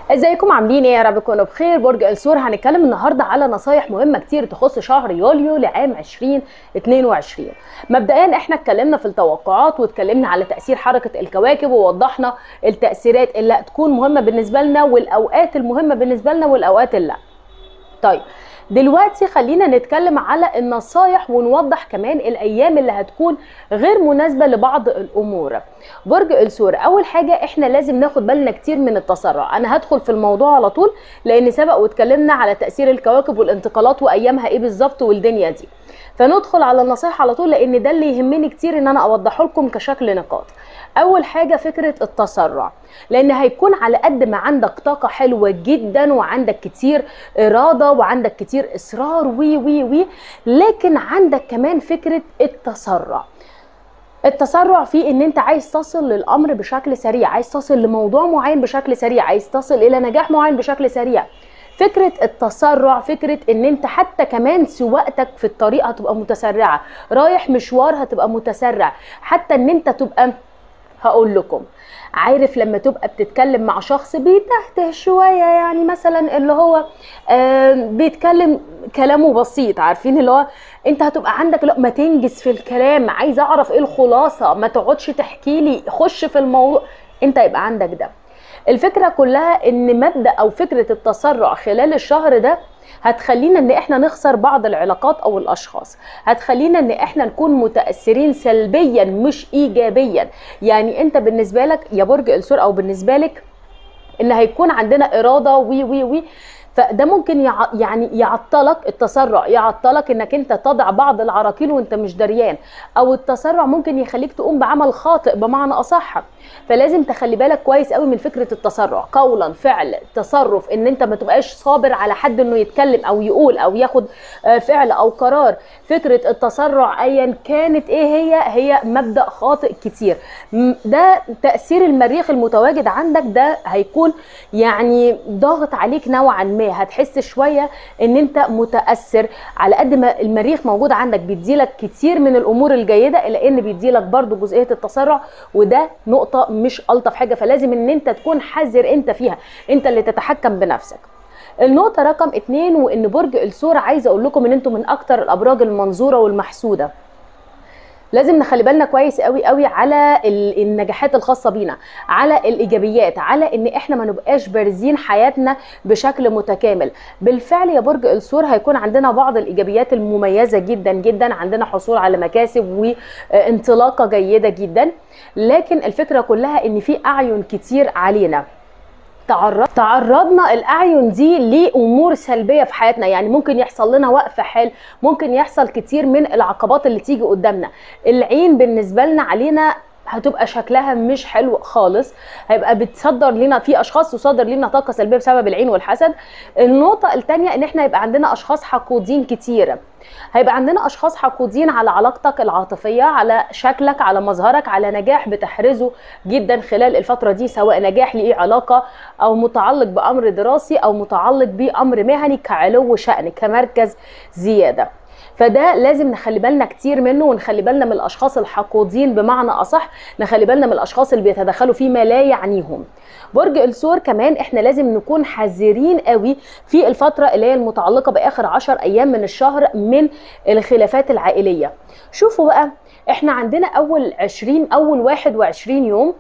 ازيكم عاملين ايه يا رب تكونوا بخير برج السور هنتكلم النهارده على نصايح مهمه كتير تخص شهر يوليو لعام 2022 مبدئيا احنا اتكلمنا في التوقعات واتكلمنا على تاثير حركه الكواكب ووضحنا التاثيرات اللي هتكون مهمه بالنسبه لنا والاوقات المهمه بالنسبه لنا والاوقات اللي لا طيب دلوقتي خلينا نتكلم على النصايح ونوضح كمان الايام اللي هتكون غير مناسبه لبعض الامور برج الثور اول حاجه احنا لازم ناخد بالنا كتير من التسرع انا هدخل في الموضوع على طول لان سبق واتكلمنا على تاثير الكواكب والانتقالات وايامها ايه بالظبط والدنيا دي فندخل على النصايح على طول لان ده اللي يهمني كتير ان انا اوضحه لكم كشكل نقاط اول حاجه فكره التسرع لان هيكون على قد ما عندك طاقه حلوه جدا وعندك كتير اراده وعندك كتير اصرار وي وي وي لكن عندك كمان فكره التسرع التسرع في ان انت عايز تصل للامر بشكل سريع عايز تصل لموضوع معين بشكل سريع عايز تصل الى نجاح معين بشكل سريع فكرة التسرع فكرة ان انت حتى كمان سواقتك في الطريق هتبقى متسرعة رايح مشوار هتبقى متسرع حتى ان انت تبقى هقول لكم عارف لما تبقى بتتكلم مع شخص بيتهته شويه يعني مثلا اللي هو آه بيتكلم كلامه بسيط عارفين اللي هو انت هتبقى عندك لا ما تنجز في الكلام عايز اعرف ايه الخلاصه ما تقعدش تحكي لي خش في الموضوع انت يبقى عندك ده الفكره كلها ان مبدا او فكره التسرع خلال الشهر ده هتخلينا ان احنا نخسر بعض العلاقات او الاشخاص هتخلينا ان احنا نكون متاثرين سلبيا مش ايجابيا يعني انت بالنسبه لك يا برج الثور او بالنسبه لك ان هيكون عندنا اراده وي وي وي فده ممكن يع... يعني يعطلك التسرع يعطلك انك انت تضع بعض العراقيل وانت مش دريان او التسرع ممكن يخليك تقوم بعمل خاطئ بمعنى اصح فلازم تخلي بالك كويس قوي من فكره التسرع قولا فعل تصرف ان انت ما تبقاش صابر على حد انه يتكلم او يقول او ياخد فعل او قرار فكره التسرع ايا كانت ايه هي هي مبدا خاطئ كتير ده تاثير المريخ المتواجد عندك ده هيكون يعني ضاغط عليك نوعا ما هتحس شويه ان انت متاثر على قد ما المريخ موجود عندك بيديلك كتير من الامور الجيده الا ان بيديلك برضو جزئيه التسرع وده نقطه مش الطف حاجه فلازم ان انت تكون حذر انت فيها انت اللي تتحكم بنفسك النقطه رقم اتنين وان برج الثور عايزه اقول لكم ان انتم من اكتر الابراج المنظوره والمحسوده لازم نخلي بالنا كويس قوي قوي على النجاحات الخاصه بينا على الايجابيات على ان احنا ما نبقاش بارزين حياتنا بشكل متكامل بالفعل يا برج الثور هيكون عندنا بعض الايجابيات المميزه جدا جدا عندنا حصول على مكاسب وانطلاقه جيده جدا لكن الفكره كلها ان في اعين كتير علينا تعرض تعرضنا الاعين دي لامور سلبيه في حياتنا يعني ممكن يحصل لنا وقف حال ممكن يحصل كتير من العقبات اللي تيجي قدامنا العين بالنسبه لنا علينا هتبقى شكلها مش حلو خالص هيبقى بتصدر لنا في اشخاص تصدر لنا طاقه سلبيه بسبب العين والحسد النقطه الثانيه ان احنا يبقى عندنا اشخاص حقودين كتير هيبقى عندنا اشخاص حقودين على علاقتك العاطفيه على شكلك على مظهرك على نجاح بتحرزه جدا خلال الفتره دي سواء نجاح لايه علاقه او متعلق بامر دراسي او متعلق بامر مهني كعلو شان كمركز زياده فده لازم نخلي بالنا كتير منه ونخلي بالنا من الاشخاص الحقودين بمعنى اصح نخلي بالنا من الاشخاص اللي بيتدخلوا فيما لا يعنيهم برج الثور كمان احنا لازم نكون حذرين قوي في الفتره اللي هي المتعلقه باخر 10 ايام من الشهر من الخلافات العائليه شوفوا بقى احنا عندنا اول 20 اول 21 يوم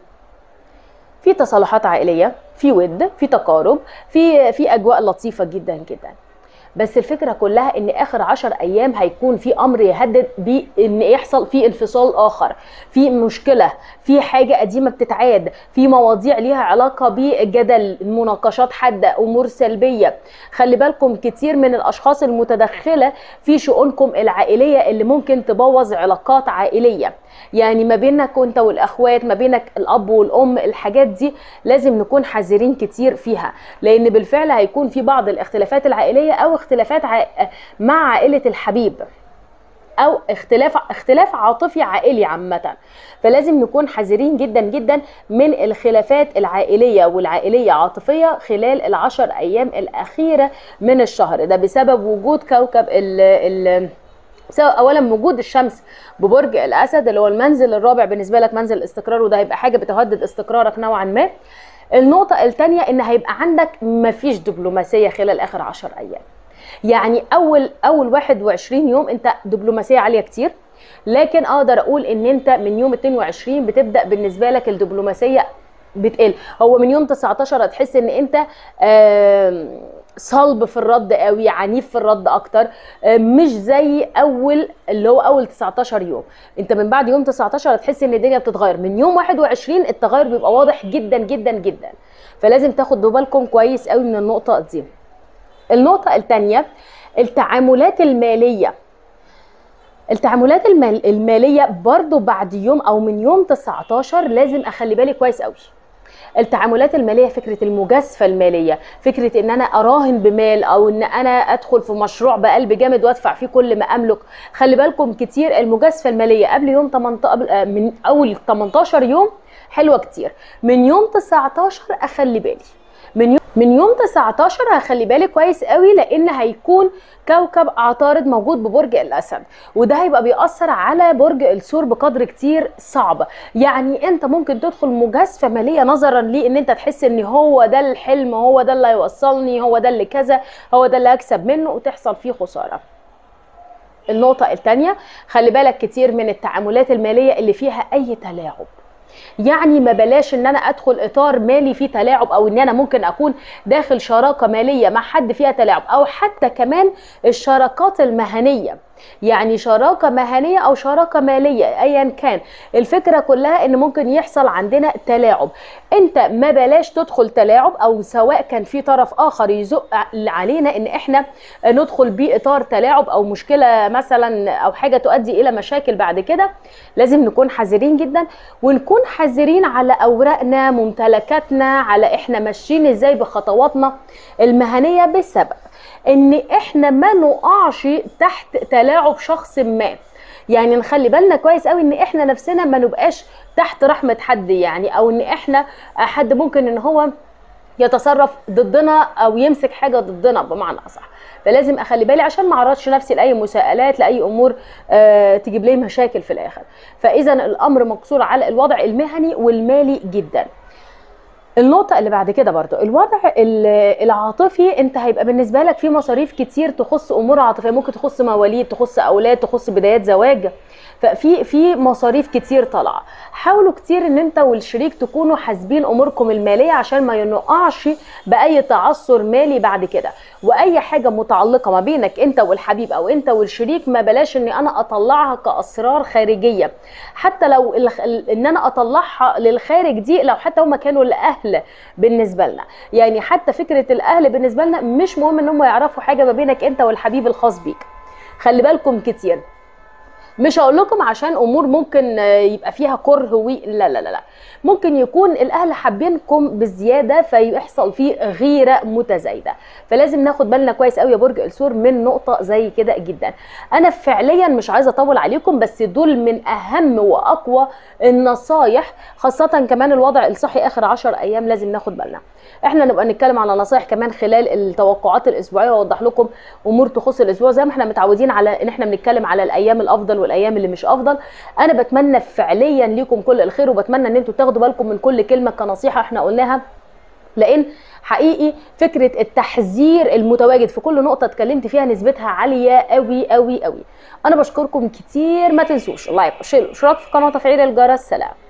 في تصالحات عائليه في ود في تقارب في في اجواء لطيفه جدا جدا بس الفكره كلها ان اخر عشر ايام هيكون في امر يهدد بان يحصل في انفصال اخر في مشكله في حاجه قديمه بتتعاد في مواضيع ليها علاقه بجدل مناقشات حاده امور سلبيه خلي بالكم كتير من الاشخاص المتدخله في شؤونكم العائليه اللي ممكن تبوظ علاقات عائليه يعني ما بينك وانت والاخوات ما بينك الاب والام الحاجات دي لازم نكون حذرين كتير فيها لان بالفعل هيكون في بعض الاختلافات العائليه او اختلافات مع عائله الحبيب او اختلاف اختلاف عاطفي عائلي عامه فلازم نكون حذرين جدا جدا من الخلافات العائليه والعائليه عاطفيه خلال العشر ايام الاخيره من الشهر ده بسبب وجود كوكب ال ال بسبب اولا وجود الشمس ببرج الاسد اللي هو المنزل الرابع بالنسبه لك منزل الاستقرار وده هيبقى حاجه بتهدد استقرارك نوعا ما النقطة التانية ان هيبقى عندك مفيش دبلوماسية خلال اخر عشر ايام يعني اول اول 21 يوم انت دبلوماسية عالية كتير لكن اقدر اقول ان انت من يوم 22 بتبدا بالنسبه لك الدبلوماسيه بتقل هو من يوم 19 هتحس ان انت آم، صلب في الرد قوي عنيف في الرد اكتر آم، مش زي اول اللي هو اول 19 يوم انت من بعد يوم 19 هتحس ان الدنيا بتتغير من يوم 21 التغير بيبقى واضح جدا جدا جدا فلازم تاخدوا بالكم كويس قوي من النقطه دي النقطه الثانيه التعاملات الماليه التعاملات المال الماليه برضو بعد يوم او من يوم 19 لازم اخلي بالي كويس قوي التعاملات الماليه فكره المجازفه الماليه فكره ان انا اراهن بمال او ان انا ادخل في مشروع بقلب جامد وادفع فيه كل ما املك خلي بالكم كتير المجازفه الماليه قبل يوم 18 من اول 18 يوم حلوه كتير من يوم 19 اخلي بالي من يوم من يوم 19 هخلي بالي كويس قوي لان هيكون كوكب عطارد موجود ببرج الاسد وده هيبقى بيأثر على برج الثور بقدر كتير صعب يعني انت ممكن تدخل مجازفه ماليه نظرا لان انت تحس ان هو ده الحلم هو ده اللي هيوصلني هو ده اللي كذا هو ده اللي هكسب منه وتحصل فيه خساره النقطة الثانية خلي بالك كتير من التعاملات المالية اللي فيها أي تلاعب يعني ما بلاش ان انا ادخل اطار مالي فيه تلاعب او ان انا ممكن اكون داخل شراكه ماليه مع حد فيها تلاعب او حتى كمان الشراكات المهنيه يعني شراكه مهنيه او شراكه ماليه ايا كان الفكره كلها ان ممكن يحصل عندنا تلاعب انت ما بلاش تدخل تلاعب او سواء كان في طرف اخر يزق علينا ان احنا ندخل بيه اطار تلاعب او مشكله مثلا او حاجه تؤدي الى مشاكل بعد كده لازم نكون حذرين جدا ونكون حذرين على اوراقنا ممتلكاتنا على احنا ماشيين ازاي بخطواتنا المهنيه بسبب ان احنا ما نقعش تحت تلاعب شخص ما يعني نخلي بالنا كويس قوي ان احنا نفسنا ما نبقاش تحت رحمه حد يعني او ان احنا حد ممكن ان هو يتصرف ضدنا او يمسك حاجه ضدنا بمعنى اصح فلازم اخلي بالي عشان ما اعرضش نفسي لاي مساءلات لاي امور آه تجيب لي مشاكل في الاخر فاذا الامر مقصور على الوضع المهني والمالي جدا النقطة اللي بعد كده برضو الوضع ال- العاطفي انت هيبقى بالنسبة لك في مصاريف كتير تخص امور عاطفية ممكن تخص مواليد تخص اولاد تخص بدايات زواج ففي في مصاريف كتير طالعة حاولوا كتير ان انت والشريك تكونوا حاسبين اموركم المالية عشان ما ينقعش باي تعثر مالي بعد كده واي حاجة متعلقة ما بينك انت والحبيب او انت والشريك ما بلاش اني انا اطلعها كاسرار خارجية حتى لو الخ- ان انا اطلعها للخارج دي لو حتى هم كانوا الاهل بالنسبه لنا يعني حتى فكره الاهل بالنسبه لنا مش مهم ان هم يعرفوا حاجه ما بينك انت والحبيب الخاص بيك خلي بالكم كتير مش هقول لكم عشان امور ممكن آه، يبقى فيها كره وي لا لا لا لا ممكن يكون الاهل حابينكم بزياده فيحصل فيه غيره متزايده فلازم ناخد بالنا كويس قوي يا برج الثور من نقطه زي كده جدا انا فعليا مش عايزه اطول عليكم بس دول من اهم واقوى النصايح خاصه كمان الوضع الصحي اخر 10 ايام لازم ناخد بالنا احنا نبقى نتكلم على نصايح كمان خلال التوقعات الاسبوعيه واوضح لكم امور تخص الاسبوع زي ما احنا متعودين على ان احنا بنتكلم على الايام الافضل والايام اللي مش افضل انا بتمنى فعليا ليكم كل الخير وبتمنى ان انتوا تاخدوا بالكم من كل كلمه كنصيحه احنا قلناها لان حقيقي فكره التحذير المتواجد في كل نقطه اتكلمت فيها نسبتها عاليه قوي قوي قوي انا بشكركم كتير ما تنسوش لايك وشير واشتراك في القناه وتفعيل الجرس سلام